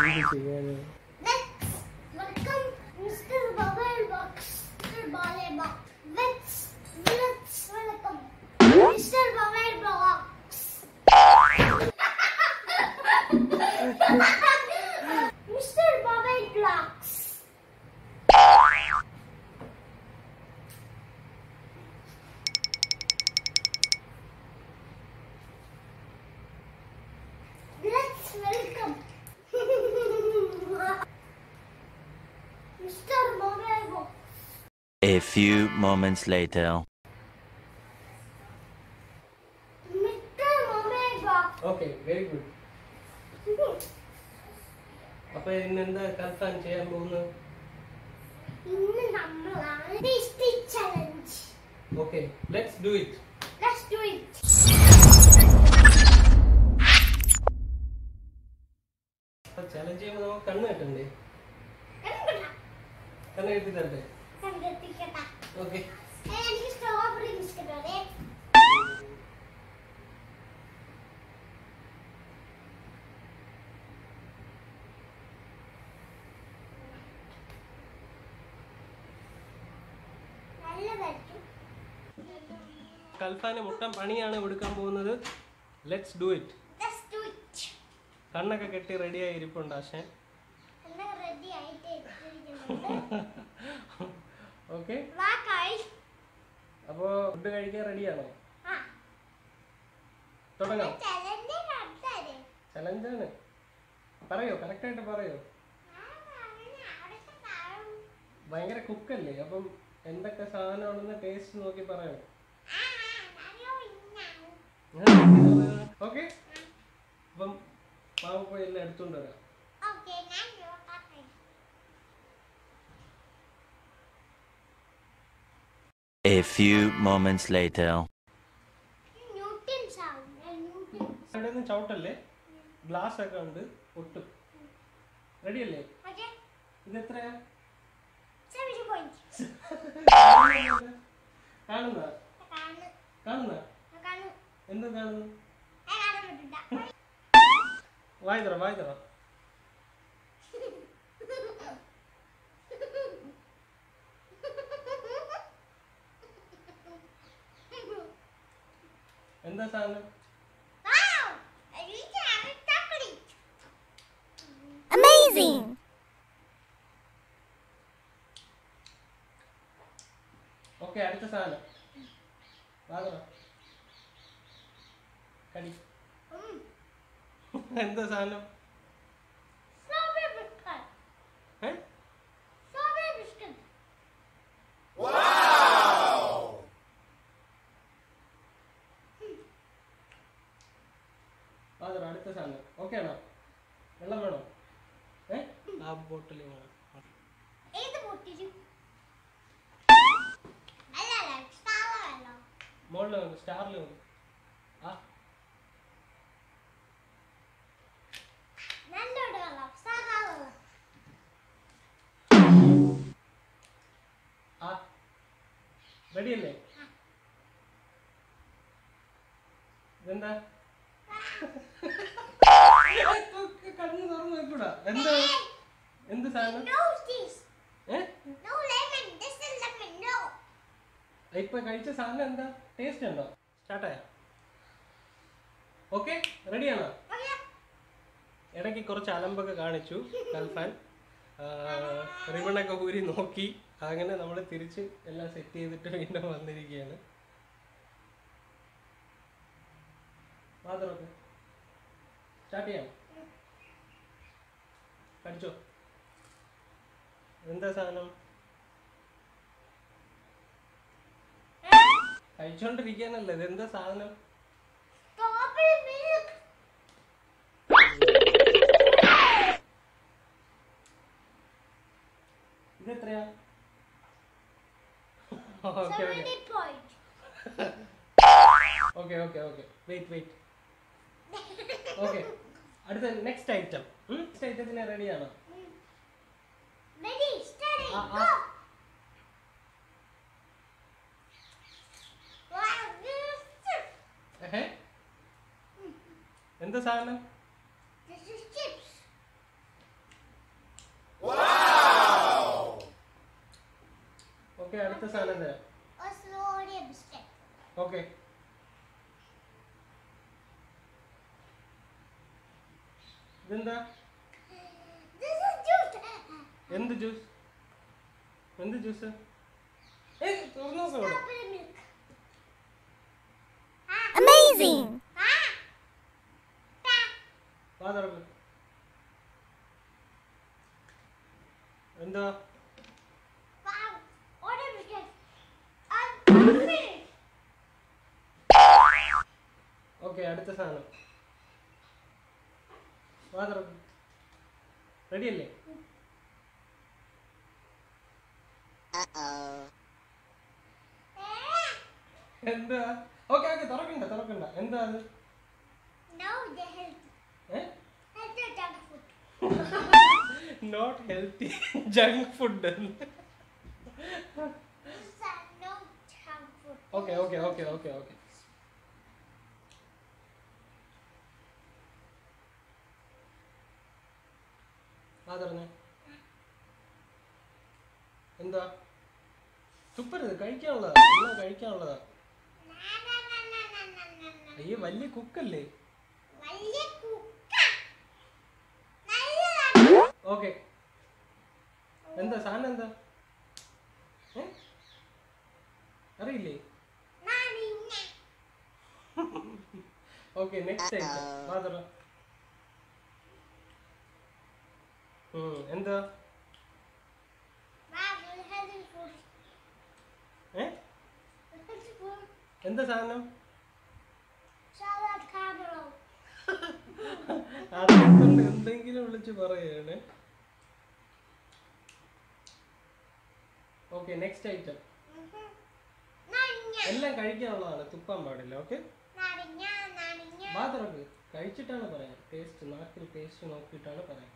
ചെയ്യാന് Let's welcome Mr. Bubble Box. Mr. Bubble Box. Let's let's welcome Mr. Bubble Box. Mr. Bubble Blocks. Let's welcome Mr. Bubble Box. A few moments later. Mr. Bubble Box. Okay very good അപ്പൊ ഇന്നെന്താ കൽഫാൻ ചെയ്യാൻ പോകുന്നത് ഇന്ന് നമ്മളാണ് tasty challenge okay let's do it let's do it challenge ചെയ്യുമ്പോൾ നമുക്ക് കണ്ണ് കെട്ടണ്ടേ കണ്ണ് കെട്ടി തരട്ടെ കണ്ടെത്തിക്കട്ടെ ഓക്കെ എനിക്ക് സ്ട്രോബെറി ബിസ്ക്കറ്റ് അതെ നല്ലതായിരിക്കും കൽഫാന് മുട്ടൻ പണിയാണ് എടുക്കാൻ പോകുന്നത് let's do it let's do it കണ്ണൊക്കെ കെട്ടി റെഡിയായി ഇരിപ്പുണ്ട് ആശേ എല്ലാം റെഡി ആയിട്ട് ഇട്ടിരിക്കുന്നുണ്ട് ഓക്കെ വാ കായ് അപ്പോൾ ഫുഡ് കഴിക്കാൻ റെഡിയാണോ ആ തുടങ്ങാം ചലഞ്ച് നടത്താതെ ചലഞ്ചാണ് പറയോ കറക്റ്റായിട്ട് പറയോ ഭയങ്കര കുക്കല്ലേ അപ്പം എന്തൊക്കെ സാധനമാണെന്ന് ടേസ്റ്റ് നോക്കി പറയണം ഓക്കെ അപ്പം മാവ് പോയി എല്ലാം എടുത്തുകൊണ്ട് വരാം A few moments later. അവിടെ നിന്ന് ചവിട്ടല്ലേ ഗ്ലാസ് ഒക്കെ ഉണ്ട് ഒട്ടും റെഡി അല്ലേ ഇത് എത്രയാ കാണുന്ന കാണുന്ന എന്ത് കാണുന്നു വായിത്തറ വായിത്തറ എന്താ സാധനം Amazing! ഓക്കെ അടുത്ത സാധനം വാതറ കടി എന്താ സാധനം Strawberry biscuit. ഏ? Strawberry biscuit. വാതറ അടുത്ത സാധനം ഓക്കെ ആണോ വെള്ളം വേണോ ഏ ആ ബോട്ടിൽ വേണം ഏത് പൊട്ടിച്ചു അല്ല അല്ല സ്റ്റാർ അല്ല മുകളിൽ വന്നു സ്റ്റാറിൽ വന്നു ആ നല്ലോട് വെള്ളം സാധാ വെള്ളം ആ റെഡിയല്ലേ ഇതെന്താ കണ്ണു തുറന്നു വെക്കൂടാ എന്താ എന്ത് സാധനം No this. ഏ No lemon. This is lemon. No. ഇപ്പൊ കഴിച്ച സാധനം എന്താ ടേസ്റ്റ് ഉണ്ടോ സ്റ്റാർട്ടായ ഓക്കെ റെഡിയാണോ Okay. ഇടയ്ക്ക് കുറച്ച് അലമ്പൊക്കെ കാണിച്ചു കൽഫാൻ റിബണൊക്കെ ഊരി നോക്കി അങ്ങനെ നമ്മൾ തിരിച്ച് എല്ലാം സെറ്റ് ചെയ്തിട്ട് വീണ്ടും വന്നിരിക്കുകയാണ് മാത്രമൊക്കെ സ്റ്റാർട്ട് ചെയ്യാം കടിച്ചോ എന്താ സാധനം കഴിച്ചോണ്ടിരിക്കാനല്ലേ ഇത് എന്താ സാധനം Strawberry milk. ഇത് എത്രയാ okay okay Seventy point. Okay okay okay wait wait okay അടുത്ത നെക്സ്റ്റ് ഐറ്റം നെക്സ്റ്റ് ഐറ്റത്തിന് റെഡിയാണോ Ready, steady, Ah, go. ah. Wow, this is ഏഹേ എന്താ സാധനം this is chips. ഓക്കെ അടുത്ത സാധനം തരാം A slowly biscuit. ഓക്കെ ഇതെന്താ This is juice. എന്ത് ജ്യൂസ് എന്ത് ജ്യൂസ് ഏയ് തുറന്നു നോക്കാം ഇവിടെ. Strawberry milk. Amazing! Ah. Ta. വാ തുറക്ക് എന്താ Wow. What a biscuit. I'm finished. Okay അടുത്ത സാധനം വാ തുറക്ക് റെഡി അല്ലേ Eh. എന്താ ഓക്കെ ഓക്കെ തുറക്കണ്ട തുറക്കണ്ട എന്താ അത് No, the healthy. ഏ Healthy junk food. Not healthy junk food This is no junk food. Okay okay okay okay okay ആ തുറന്നേ എന്താ തുപ്പരുത് കഴിക്കാനുള്ളതാ എല്ലാം കഴിക്കാനുള്ളതാ Na na na na na na na na. അയ്യോ വലിയ കുക്കല്ലേ വലിയ കുക്ക. നല്ലതാണ്. ഓക്കെ എന്താ സാധനം എന്താ ഏ? അറിയില്ലേ നാണിഞ്ഞ. ഓക്കെ നെക്സ്റ്റ് ഐറ്റം മാത്രം എന്താ Wow, healthy food. ഏ Healthy food. എന്താ സാധനം Salad carbo. അറിയത്തുണ്ട് എന്തെങ്കിലും വിളിച്ച് പറയാണ് ഓക്കെ നെക്സ്റ്റ് ഐറ്റം Mhm. നാണിഞ്ഞ. എല്ലാം കഴിക്കാനുള്ളതാണ് തുപ്പാൻ പാടില്ല ഓക്കെ നാണിഞ്ഞ, നാണിഞ്ഞ. മാത്രമൊക്കെ കഴിച്ചിട്ടാണ് പറയാൻ ടേസ്റ്റ് നാക്കിൽ ടേസ്റ്റ് നോക്കിയിട്ടാണ് പറയാൻ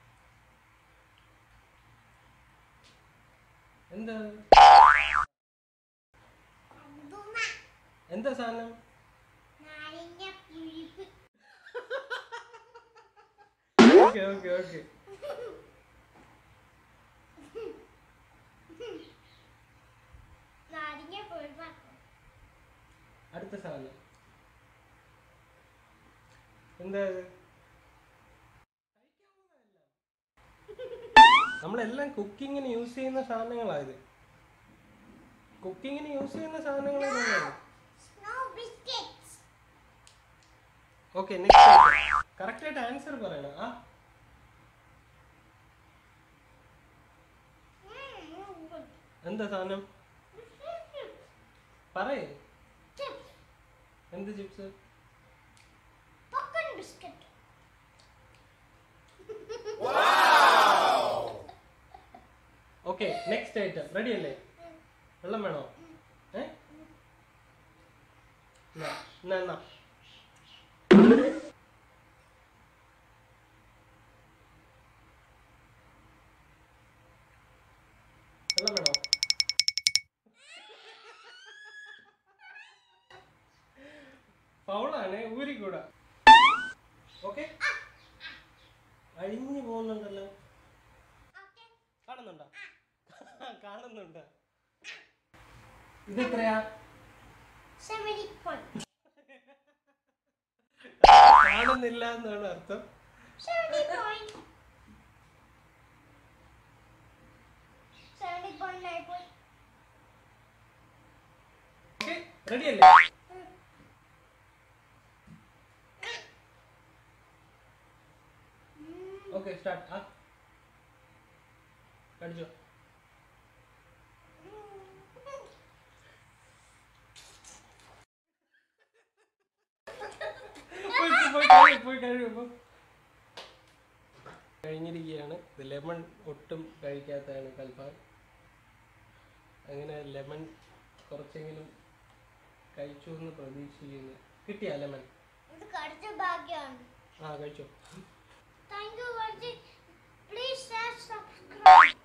എന്താ അബ്ദുമ്മ. എന്താ സാധനം നാണിഞ്ഞ പുഴുപ്പ്. ഓക്കെ ഓക്കെ ഓക്കെ നാണിഞ്ഞ പുഴുപ്പാക്കും. അടുത്ത സാധനം എന്താ ഇത് നമ്മളെല്ലാം കുക്കിങ്ങിന് യൂസ് ചെയ്യുന്ന സാധനങ്ങളായത് കുക്കിങ്ങിന് യൂസ് ചെയ്യുന്ന സാധനങ്ങൾ ഇതൊക്കെയാണ് Snow biscuits. Okay next correct ആയിട്ട് ആൻസർ പറയണം ആ Mm, good. എന്താ സാധനം പറയേ Chips. എന്ത് chips Popcorn biscuit. Okay next item ready അല്ലേ വെള്ളം വേണോ ഏ എന്നാ, എന്നാ എന്നാ വെള്ളം വേണോ ഫൗളാണ് ഊരിക്കൂടാ ഓക്കെ അഴിഞ്ഞു പോകുന്നുണ്ടല്ലോ Okay. കാണുന്നുണ്ടോ കാണുന്നുണ്ട് ഇത് എത്രയാ Seventy point. കാണുന്നില്ല എന്നാണ് അർത്ഥം Seventy point. Seventy point nine point. Okay ready അല്ലേ Mm. ഓക്കെ സ്റ്റാർട്ട് ആ കടിച്ചോ പോയി, പോയി കഴി, പോയി കഴിയുമ്പോ കഴിഞ്ഞിരിക്കുകയാണ് ഇത് ലെമൺ ഒട്ടും കഴിക്കാത്തതാണ് കൽപ്പാൻ അങ്ങനെ ലെമൺ കുറച്ചെങ്കിലും കഴിച്ചു എന്ന് പ്രതീക്ഷിക്കുന്നു കിട്ടിയാ ലെമൺ ഇത് കടിച്ച ഭാഗ്യമാണ് ആ കഴിച്ചോ thank you watching please share subscribe